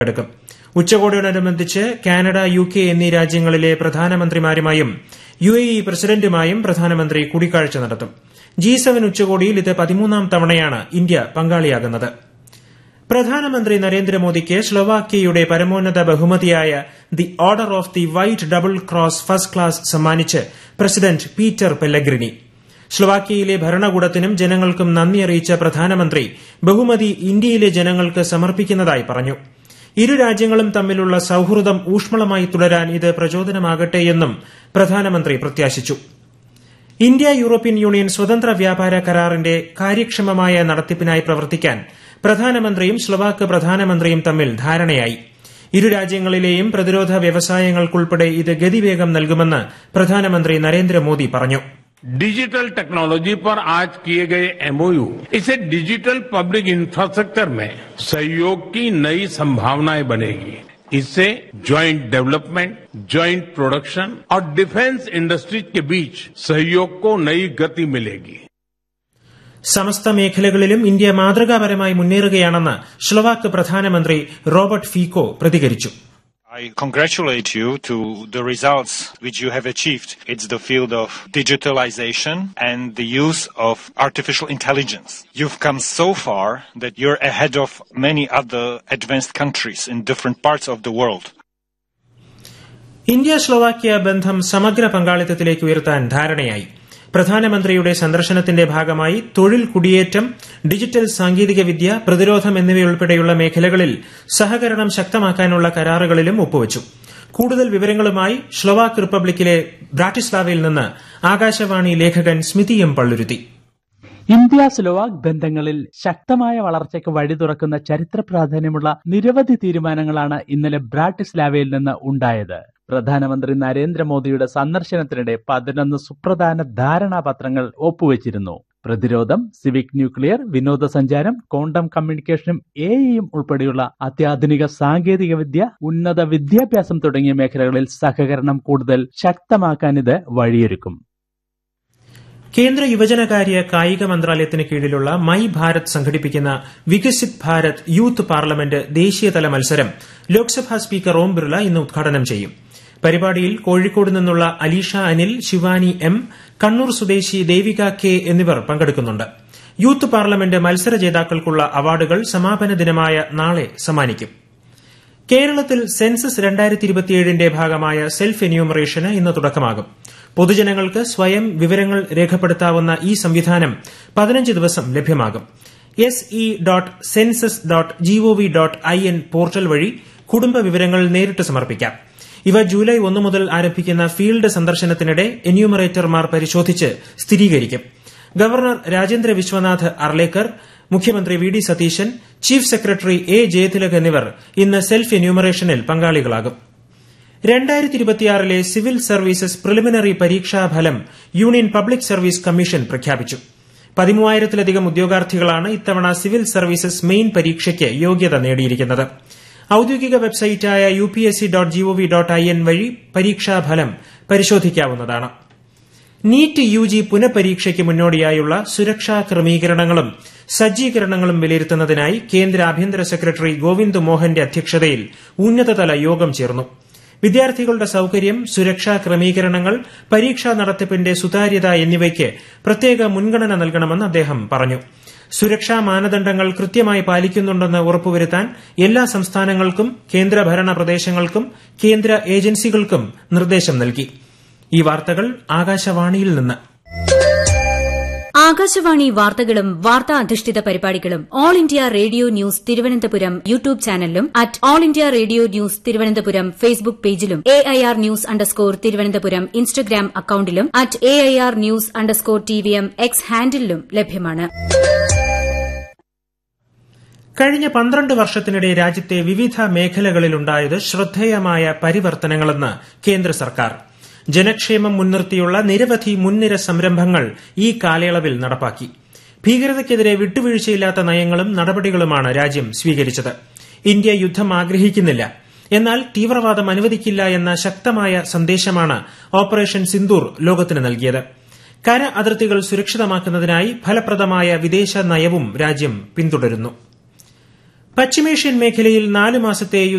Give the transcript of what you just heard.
പങ്കെടുക്കും ഉച്ചകോടിയോടനുബന്ധിച്ച് Canada U K എന്നീ രാജ്യങ്ങളിലെ പ്രധാനമന്ത്രിമാരുമായും യു എ ഇ പ്രസിഡന്റുമായും പ്രധാനമന്ത്രി കൂടിക്കാഴ്ച നടത്തും ജി സെവൻ ഉച്ചകോടിയിൽ ഇത് പതിമൂന്നാം തവണയാണ് ഇന്ത്യ പങ്കാളിയാകുന്നത് പ്രധാനമന്ത്രി നരേന്ദ്രമോദിക്ക് സ്ലൊവാക്യയുടെ പരമോന്നത ബഹുമതിയായ the order of the white double cross first class സമ്മാനിച്ച് പ്രസിഡന്റ് പീറ്റർ പെല്ലഗ്രിനി സ്ലൊവാക്യയിലെ ഭരണകൂടത്തിനും ജനങ്ങൾക്കും നന്ദി അറിയിച്ച പ്രധാനമന്ത്രി ബഹുമതി ഇന്ത്യയിലെ ജനങ്ങൾക്ക് സമർപ്പിക്കുന്നതായി പറഞ്ഞു ഇരു രാജ്യങ്ങളും തമ്മിലുള്ള സൌഹൃദം ഊഷ്മളമായി തുടരാൻ ഇത് പ്രചോദനമാകട്ടെയെന്നും പ്രധാനമന്ത്രി പ്രത്യാശിച്ചു ഇന്ത്യ യൂറോപ്യൻ യൂണിയൻ സ്വതന്ത്ര വ്യാപാര കരാറിന്റെ കാര്യക്ഷമമായ നടത്തിപ്പിനായി പ്രവർത്തിക്കാൻ പ്രധാനമന്ത്രിയും സ്ലൊവാക്ക് പ്രധാനമന്ത്രിയും തമ്മിൽ ധാരണയായി ഇരു രാജ്യങ്ങളിലെയും പ്രതിരോധ വ്യവസായങ്ങൾക്കുൾപ്പെടെ ഇത് ഗതിവേഗം നൽകുമെന്ന് പ്രധാനമന്ത്രി നരേന്ദ്രമോദി പറഞ്ഞു डिजिटल टेक्नोलॉजी पर आज किए गए एमओयू इसे डिजिटल पब्लिक इंफ्रास्ट्रक्चर में सहयोग की नई संभावनाएं बनेगी इससे ज्वाइंट डेवलपमेंट ज्वाइंट प्रोडक्शन और डिफेंस इंडस्ट्रीज के बीच सहयोग को नई गति मिलेगी സമസ്ത മേഖലകളിലും ഇന്ത്യ മാതൃകാപരമായി മുന്നേറുകയാണെന്ന് സ്ലൊവാക്ക് പ്രധാനമന്ത്രി റോബർട്ട് ഫീക്കോ പ്രതികരിച്ചു I congratulate you to the results which you have achieved. It's the field of digitalization and the use of artificial intelligence. You've come so far that you're ahead of many other advanced countries in different parts of the world. India Slovakia ബന്ധം സമഗ്ര പങ്കാളിത്തത്തിലേക്ക് ഉയർത്താൻ ധാരണയായി പ്രധാനമന്ത്രിയുടെ സന്ദർശനത്തിന്റെ ഭാഗമായി തൊഴിൽ കുടിയേറ്റം digital സാങ്കേതികവിദ്യ പ്രതിരോധം എന്നിവയുൾപ്പെടെയുള്ള മേഖലകളിൽ സഹകരണം ശക്തമാക്കാനുള്ള കരാറുകളിലും ഒപ്പുവച്ചു കൂടുതൽ വിവരങ്ങളുമായി സ്ലൊവാക്ക് റിപ്പബ്ലിക്കിലെ ബ്രാറ്റിസ്ലാവയിൽ നിന്ന് ആകാശവാണി ലേഖകൻ Smithi M Palluruthy India Slovak ബന്ധങ്ങളിൽ ശക്തമായ വളർച്ചയ്ക്ക് വഴി തുറക്കുന്ന ചരിത്ര പ്രാധാന്യമുള്ള നിരവധി തീരുമാനങ്ങളാണ് ഇന്നലെ ബ്രാട്ടിസ്ലാവയിൽ നിന്ന് ഉണ്ടായത് പ്രധാനമന്ത്രി നരേന്ദ്രമോദിയുടെ സന്ദർശനത്തിനിടെ പതിനൊന്ന് സുപ്രധാന ധാരണാപത്രങ്ങൾ ഒപ്പുവച്ചിരുന്നു പ്രതിരോധം സിവിക് ന്യൂക്ലിയർ വിനോദസഞ്ചാരം ക്വാണ്ടം കമ്മ്യൂണിക്കേഷനും എയും ഉൾപ്പെടെയുള്ള അത്യാധുനിക സാങ്കേതിക വിദ്യ ഉന്നത വിദ്യാഭ്യാസം തുടങ്ങിയ മേഖലകളിൽ സഹകരണം കൂടുതൽ ശക്തമാക്കാൻ ഇത് വഴിയൊരുക്കും കേന്ദ്ര യുവജനകാര്യ കായിക മന്ത്രാലയത്തിന് കീഴിലുള്ള മൈ ഭാരത് സംഘടിപ്പിക്കുന്ന വികസിത് ഭാരത് യൂത്ത് പാർലമെന്റ് ദേശീയതല മത്സരം ലോക്സഭാ സ്പീക്കർ ഓം ബിർള ഇന്ന് ഉദ്ഘാടനം ചെയ്യും പരിപാടിയിൽ കോഴിക്കോട് നിന്നുള്ള അലീഷ അനിൽ ശിവാനി എം കണ്ണൂർ സ്വദേശി ദേവിക കെ എന്നിവർ പങ്കെടുക്കുന്നുണ്ട് യൂത്ത് പാർലമെന്റ് മത്സര ജേതാക്കൾക്കുള്ള അവാർഡുകൾ സമാപന ദിനമായ നാളെ സമ്മാനിക്കും കേരളത്തിൽ സെൻസസ് രണ്ടായിരത്തി ഭാഗമായ സെൽഫ് എന്യൂമറേഷന് ഇന്ന് തുടക്കമാകും പൊതുജനങ്ങൾക്ക് സ്വയം വിവരങ്ങൾ രേഖപ്പെടുത്താവുന്ന ഈ സംവിധാനം പതിനഞ്ച് ദിവസം ലഭ്യമാകും S E dot census dot GOV dot I N portal വഴി കുടുംബ വിവരങ്ങൾ നേരിട്ട് സമർപ്പിക്കാം ഇവ ജൂലൈ ഒന്ന് മുതൽ ആരംഭിക്കുന്ന ഫീൽഡ് സന്ദർശനത്തിനിടെ എന്യൂമറേറ്റർമാർ പരിശോധിച്ച് സ്ഥിരീകരിക്കും ഗവർണർ രാജേന്ദ്ര വിശ്വനാഥ് അർലേക്കർ മുഖ്യമന്ത്രി V D Satheesan chief secretary A Jayathilak എന്നിവർ ഇന്ന് സെൽഫ് എന്യൂമറേഷനിൽ പങ്കാളികളാകും രണ്ടായിരത്തി ഇരുപത്തിയാറിലെ സിവിൽ സർവീസസ് പ്രിലിമിനറി പരീക്ഷാഫലം യൂണിയൻ പബ്ലിക് സർവീസ് കമ്മീഷൻ പ്രഖ്യാപിച്ചു പതിമൂവായിരത്തിലധികം ഉദ്യോഗാർത്ഥികളാണ് ഇത്തവണ സിവിൽ സർവീസസ് മെയിൻ പരീക്ഷയ്ക്ക് യോഗ്യത നേടിയിരിക്കുന്നത് ഔദ്യോഗിക വെബ്സൈറ്റായ U P S C dot GOV dot I N വഴി പരീക്ഷാഫലം പരിശോധിക്കാവുന്നതാണ് നീറ്റ് യു ജി പുനഃപരീക്ഷയ്ക്ക് മുന്നോടിയായുള്ള സുരക്ഷാ ക്രമീകരണങ്ങളും സജ്ജീകരണങ്ങളും വിലയിരുത്തുന്നതിനായി കേന്ദ്ര ആഭ്യന്തര സെക്രട്ടറി ഗോവിന്ദ് മോഹന്റെ അധ്യക്ഷതയിൽ ഉന്നതതല യോഗം ചേർന്നു വിദ്യാർത്ഥികളുടെ സൌകര്യം സുരക്ഷാ ക്രമീകരണങ്ങൾ പരീക്ഷാ നടത്തിപ്പിന്റെ സുതാര്യത എന്നിവയ്ക്ക് പ്രത്യേക മുൻഗണന നൽകണമെന്ന് അദ്ദേഹം പറഞ്ഞു സുരക്ഷാ മാനദണ്ഡങ്ങൾ കൃത്യമായി പാലിക്കുന്നുണ്ടെന്ന് ഉറപ്പുവരുത്താൻ എല്ലാ സംസ്ഥാനങ്ങൾക്കും കേന്ദ്രഭരണ പ്രദേശങ്ങൾക്കും കേന്ദ്ര ഏജൻസികൾക്കും നിർദ്ദേശം നൽകി ഈ വാർത്തകൾ ആകാശവാണിയിൽ നിന്ന് ആകാശവാണി വാർത്തകളും വാർത്താ അധിഷ്ഠിത പരിപാടികളും all India radio news Thiruvananthapuram YouTube ചാനലിലും at all India radio news Thiruvananthapuram Facebook പേജിലും A I R news underscore Thiruvananthapuram Instagram അക്കൌണ്ടിലും at A I R news underscore T V M X ഹാൻഡിലും ലഭ്യമാണ് കഴിഞ്ഞ പന്ത്രണ്ട് വർഷത്തിനിടെ രാജ്യത്തെ വിവിധ മേഖലകളിലുണ്ടായത് ശ്രദ്ധേയമായ പരിവർത്തനങ്ങളെന്ന് കേന്ദ്ര സർക്കാർ ജനക്ഷേമം മുൻനിർത്തിയുള്ള നിരവധി മുൻനിര സംരംഭങ്ങൾ ഈ കാലയളവിൽ നടപ്പാക്കി ഭീകരതയ്ക്കെതിരെ വിട്ടുവീഴ്ചയില്ലാത്ത നയങ്ങളും നടപടികളുമാണ് രാജ്യം സ്വീകരിച്ചത് ഇന്ത്യ യുദ്ധം ആഗ്രഹിക്കുന്നില്ല എന്നാൽ തീവ്രവാദം അനുവദിക്കില്ല എന്ന ശക്തമായ സന്ദേശമാണ് ഓപ്പറേഷൻ സിന്ദൂർ ലോകത്തിന് നൽകിയത് കര അതിർത്തികൾ സുരക്ഷിതമാക്കുന്നതിനായി ഫലപ്രദമായ വിദേശ നയവും രാജ്യം പിന്തുടരുന്നു പശ്ചിമേഷ്യൻ മേഖലയിൽ നാല് മാസത്തെ